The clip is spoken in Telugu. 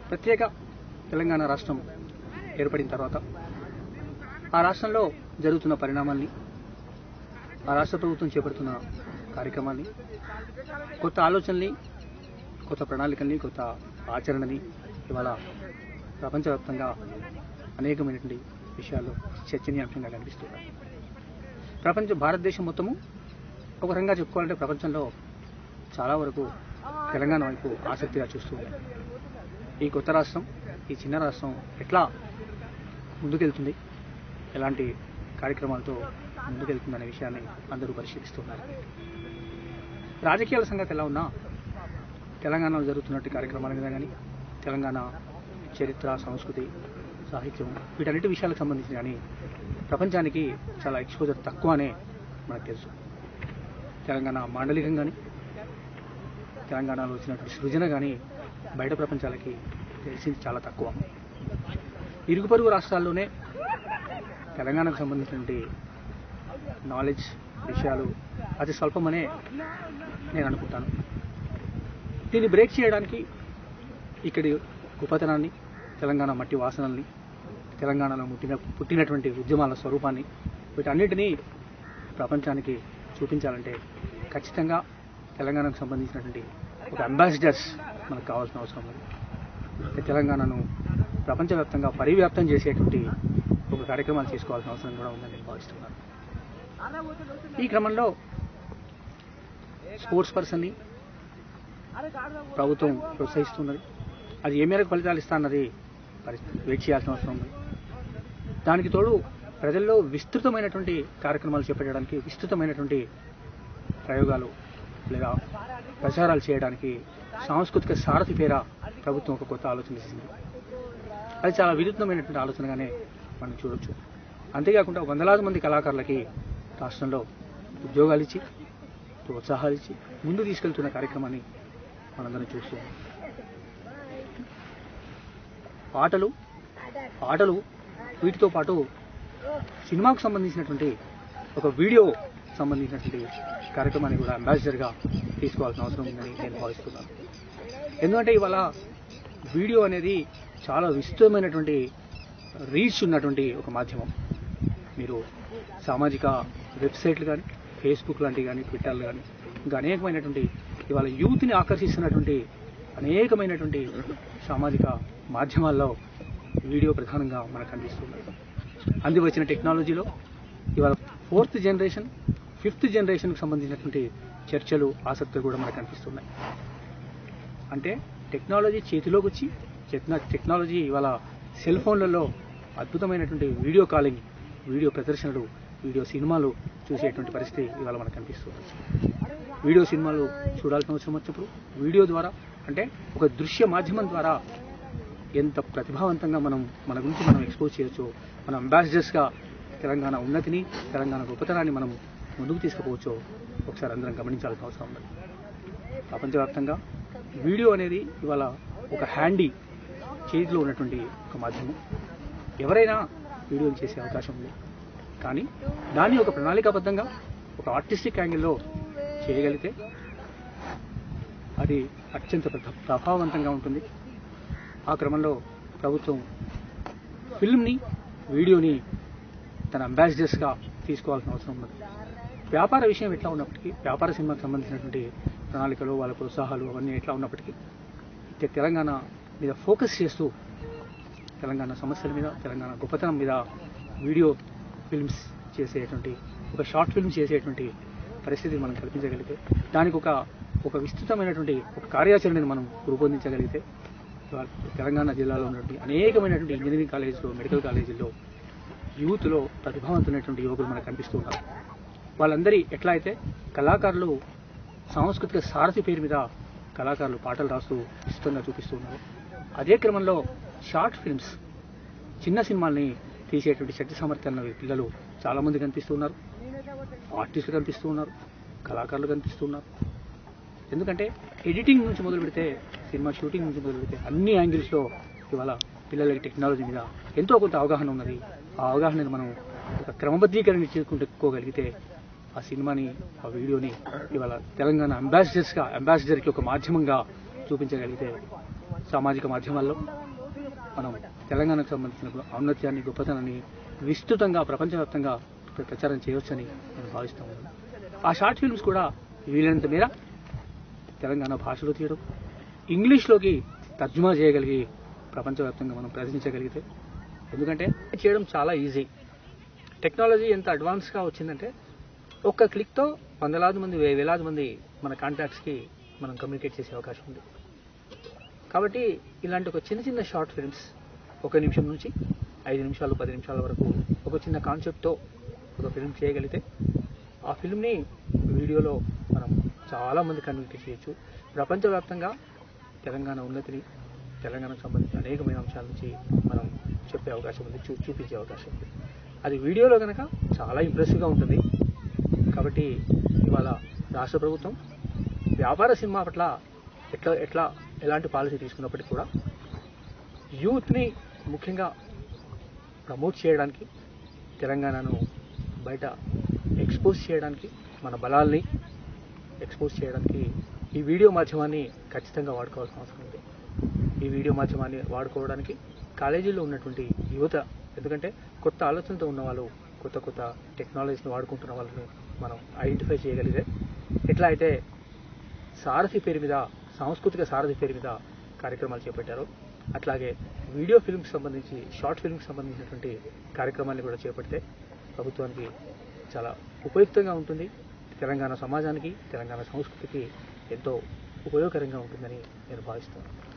ప్రత్యేక తెలంగాణ రాష్ట్రం ఏర్పడిన తర్వాత ఆ రాష్ట్రంలో జరుగుతున్న పరిణామాల్ని ఆ రాష్ట్ర ప్రభుత్వం చేపడుతున్న కార్యక్రమాల్ని కొత్త ఆలోచనల్ని కొత్త ప్రణాళికల్ని కొత్త ఆచరణని ఇవాళ ప్రపంచవ్యాప్తంగా అనేకమైనటువంటి విషయాలు చర్చనీయాంశంగా కనిపిస్తున్నాయి ప్రపంచ భారతదేశం మొత్తము ఒక రకంగా చెప్పుకోవాలంటే ప్రపంచంలో చాలా వరకు తెలంగాణ వైపు ఆసక్తిగా చూస్తూ ఉంది ఈ కొత్త రాష్ట్రం ఈ చిన్న రాష్ట్రం ఎట్లా ముందుకెళ్తుంది ఎలాంటి కార్యక్రమాలతో ముందుకెళ్తుందనే విషయాన్ని అందరూ పరిశీలిస్తున్నారు రాజకీయాల సంగతి ఎలా ఉన్నా తెలంగాణలో జరుగుతున్నట్టు కార్యక్రమాల మీద కానీ తెలంగాణ చరిత్ర సంస్కృతి సాహిత్యం వీటన్నిటి విషయాలకు సంబంధించి కానీ ప్రపంచానికి చాలా ఎక్స్పోజర్ తక్కువ అనే మనకు తెలుసు తెలంగాణ మాండలికం కానీ తెలంగాణలో వచ్చినటువంటి సృజన కానీ బయట ప్రపంచాలకి తెలిసింది చాలా తక్కువ ఇరుగు పొరుగు రాష్ట్రాల్లోనే తెలంగాణకు సంబంధించినటువంటి నాలెడ్జ్ విషయాలు అతి స్వల్పమనే నేను అనుకుంటాను దీన్ని బ్రేక్ చేయడానికి ఇక్కడి గొప్పతనాన్ని తెలంగాణ మట్టి వాసనల్ని తెలంగాణలో పుట్టిన పుట్టినటువంటి ఉద్యమాల స్వరూపాన్ని వీటన్నిటినీ ప్రపంచానికి చూపించాలంటే ఖచ్చితంగా తెలంగాణకు సంబంధించినటువంటి ఒక అంబాసిడర్స్ మనకు కావాల్సిన అవసరం ఉంది అంటే తెలంగాణను ప్రపంచవ్యాప్తంగా పరివ్యాప్తం చేసేటువంటి ఒక కార్యక్రమాలు చేసుకోవాల్సిన అవసరం కూడా ఉందని నేను భావిస్తున్నాను ఈ క్రమంలో స్పోర్ట్స్ పర్సన్ని ప్రభుత్వం ప్రోత్సహిస్తున్నది అది ఏ మేరకు ఫలితాలు ఇస్తా అన్నది పరిస్థితి వెయిట్ చేయాల్సిన అవసరం ఉంది దానికి తోడు ప్రజల్లో విస్తృతమైనటువంటి కార్యక్రమాలు చేపట్టడానికి విస్తృతమైనటువంటి ప్రయోగాలు లేదా ప్రచారాలు చేయడానికి సాంస్కృతిక సారథి పేర ప్రభుత్వం ఒక కొత్త ఆలోచన చేసింది అది చాలా వినూత్నమైనటువంటి ఆలోచనగానే మనం చూడొచ్చు అంతేకాకుండా వందలాది మంది కళాకారులకి రాష్ట్రంలో ఉద్యోగాలు ఇచ్చి ప్రోత్సాహాలు ఇచ్చి ముందు తీసుకెళ్తున్న కార్యక్రమాన్ని మనందరం చూస్తున్నాం పాటలు ఆటలు వీటితో పాటు సినిమాకు సంబంధించినటువంటి ఒక వీడియో సంబంధించినటువంటి కార్యక్రమాన్ని కూడా అంబాసిడర్గా తీసుకోవాల్సిన అవసరం ఉందని నేను భావిస్తున్నాను ఎందుకంటే ఇవాళ వీడియో అనేది చాలా విస్తృతమైనటువంటి రీచ్ ఉన్నటువంటి ఒక మాధ్యమం మీరు సామాజిక వెబ్సైట్లు కానీ ఫేస్బుక్ లాంటివి కానీ ట్విట్టర్లు కానీ ఇంకా అనేకమైనటువంటి ఇవాళ యూత్ని ఆకర్షిస్తున్నటువంటి అనేకమైనటువంటి సామాజిక మాధ్యమాల్లో వీడియో ప్రధానంగా మనకు కనిపిస్తుంది అంది వచ్చిన టెక్నాలజీలో ఇవాళ ఫోర్త్ జనరేషన్ ఫిఫ్త్ జనరేషన్కి సంబంధించినటువంటి చర్చలు ఆసక్తులు కూడా మనకు కనిపిస్తున్నాయి అంటే టెక్నాలజీ చేతిలోకి వచ్చి టెక్నా- టెక్నాలజీ ఇవాళ సెల్ ఫోన్లలో అద్భుతమైనటువంటి వీడియో కాలింగ్ వీడియో ప్రదర్శనలు వీడియో సినిమాలు చూసేటువంటి పరిస్థితి ఇవాళ మనకు కనిపిస్తుంది వీడియో సినిమాలు చూడాల్సిన అవసరం వచ్చినప్పుడు వీడియో ద్వారా అంటే ఒక దృశ్య మాధ్యమం ద్వారా ఎంత ప్రతిభావంతంగా మనం మన గురించి మనం ఎక్స్పోజ్ చేయొచ్చు మన అంబాసిడర్స్గా తెలంగాణ ఉన్నతిని తెలంగాణ గొప్పతనాన్ని మనం ముందుకు తీసుకుపోవచ్చో ఒకసారి అందరం గమనించాల్సిన అవసరం ఉంది ప్రపంచవ్యాప్తంగా వీడియో అనేది ఇవాళ ఒక హ్యాండీ చేతిలో ఉన్నటువంటి ఒక మాధ్యమం ఎవరైనా వీడియోలు చేసే అవకాశం ఉంది కానీ దాన్ని ఒక ప్రణాళికాబద్ధంగా ఒక ఆర్టిస్టిక్ యాంగిల్లో చేయగలిగితే అది అత్యంత ప్రభ- ప్రభావవంతంగా ఉంటుంది ఆ క్రమంలో ప్రభుత్వం ఫిల్మ్ని వీడియోని తన అంబాసిడర్స్గా తీసుకోవాల్సిన అవసరం ఉన్నది వ్యాపార విషయం ఎట్లా ఉన్నప్పటికీ వ్యాపార సినిమాకి సంబంధించినటువంటి ప్రణాళికలు వాళ్ళ ప్రోత్సాహాలు అవన్నీ ఎట్లా ఉన్నప్పటికీ తె- తెలంగాణ మీద ఫోకస్ చేస్తూ తెలంగాణ సమస్యల మీద తెలంగాణ గొప్పతనం మీద వీడియో ఫిల్మ్స్ చేసేటువంటి ఒక షార్ట్ ఫిల్మ్ చేసేటువంటి పరిస్థితి మనం కల్పించగలిగితే దానికి ఒక ఒక విస్తృతమైనటువంటి ఒక కార్యాచరణని మనం రూపొందించగలిగితే ఇవాళ తెలంగాణ జిల్లాలో ఉన్నటువంటి అనేకమైనటువంటి ఇంజనీరింగ్ కాలేజీలో మెడికల్ కాలేజీల్లో యూత్లో ప్రతిభావంతులైనటువంటి యువకులు మనకు కనిపిస్తూ ఉన్నారు వాళ్ళందరి ఎట్లా అయితే కళాకారులు సాంస్కృతిక సారథి పేరు మీద కళాకారులు పాటలు రాస్తూ విస్తృతంగా చూపిస్తూ ఉన్నారు అదే క్రమంలో షార్ట్ ఫిల్మ్స్ చిన్న సినిమాల్ని తీసేటువంటి శక్తి సామర్థ్యాలు పిల్లలు చాలా మంది కనిపిస్తూ ఉన్నారు ఆర్టిస్టులు కనిపిస్తూ ఉన్నారు కళాకారులు కనిపిస్తూ ఉన్నారు ఎందుకంటే ఎడిటింగ్ నుంచి మొదలు పెడితే సినిమా షూటింగ్ నుంచి మొదలు పెడితే అన్ని యాంగిల్స్లో ఇవాళ పిల్లలకి టెక్నాలజీ మీద ఎంతో కొంత అవగాహన ఉన్నది ఆ అవగాహనని మనం ఒక క్రమబద్ధీకరణ చేసుకోగలిగితే ఆ సినిమాని ఆ వీడియోని ఇవాళ తెలంగాణ అంబాసిడర్స్గా అంబాసిడర్కి ఒక మాధ్యమంగా చూపించగలిగితే సామాజిక మాధ్యమాల్లో మనం తెలంగాణకు సంబంధించిన ఔన్నత్యాన్ని గొప్పతనాన్ని విస్తృతంగా ప్రపంచవ్యాప్తంగా ప్ర- ప్రచారం చేయవచ్చని నేను భావిస్తూ ఉన్నాను ఆ షార్ట్ ఫిల్మ్స్ కూడా వీలైనంత మేర తెలంగాణ భాషలో తీయడం ఇంగ్లీష్లోకి తర్జుమా చేయగలిగి ప్రపంచవ్యాప్తంగా మనం ప్రదర్శించగలిగితే ఎందుకంటే చేయడం చాలా ఈజీ టెక్నాలజీ ఎంత అడ్వాన్స్గా వచ్చిందంటే ఒక్క క్లిక్తో వందలాది మంది వే- వేలాది మంది మన కాంటాక్ట్స్కి మనం కమ్యూనికేట్ చేసే అవకాశం ఉంది కాబట్టి ఇలాంటి ఒక చిన్న చిన్న షార్ట్ ఫిల్మ్స్ ఒక నిమిషం నుంచి ఐదు నిమిషాలు పది నిమిషాల వరకు ఒక చిన్న కాన్సెప్ట్తో ఒక ఫిల్మ్ చేయగలిగితే ఆ ఫిల్మ్ని వీడియోలో మనం చాలా మంది కమ్యూనికేట్ చేయొచ్చు ప్రపంచవ్యాప్తంగా తెలంగాణ ఉన్నతిని తెలంగాణకు సంబంధించిన అనేకమైన అంశాల నుంచి మనం చెప్పే అవకాశం ఉంది చూ చూపించే అవకాశం ఉంది అది వీడియోలో కనుక చాలా ఇంప్రెసివ్గా ఉంటుంది కాబట్టి ఇవాళ రాష్ట్ర ప్రభుత్వం వ్యాపార సినిమా పట్ల ఎట్లా ఎట్లా ఎలాంటి పాలసీ తీసుకున్నప్పటికీ కూడా యూత్ని ముఖ్యంగా ప్రమోట్ చేయడానికి తెలంగాణను బయట ఎక్స్పోజ్ చేయడానికి మన బలాల్ని ఎక్స్పోజ్ చేయడానికి ఈ వీడియో మాధ్యమాన్ని ఖచ్చితంగా వాడుకోవాల్సిన అవసరం ఉంది ఈ వీడియో మాధ్యమాన్ని వాడుకోవడానికి కాలేజీలో ఉన్నటువంటి యువత ఎందుకంటే కొత్త ఆలోచనతో ఉన్న వాళ్ళు కొత్త కొత్త టెక్నాలజీని వాడుకుంటున్న వాళ్ళని మనం ఐడెంటిఫై చేయగలిగితే ఎట్లా అయితే సారథి పేరు మీద సాంస్కృతిక సారథి పేరు మీద కార్యక్రమాలు చేపట్టారు అట్లాగే వీడియో ఫిల్మ్కి సంబంధించి షార్ట్ ఫిల్మ్కి సంబంధించినటువంటి కార్యక్రమాన్ని కూడా చేపడితే ప్రభుత్వానికి చాలా ఉపయుక్తంగా ఉంటుంది తెలంగాణ సమాజానికి తెలంగాణ సంస్కృతికి ఎంతో ఉపయోగకరంగా ఉంటుందని నేను భావిస్తున్నాను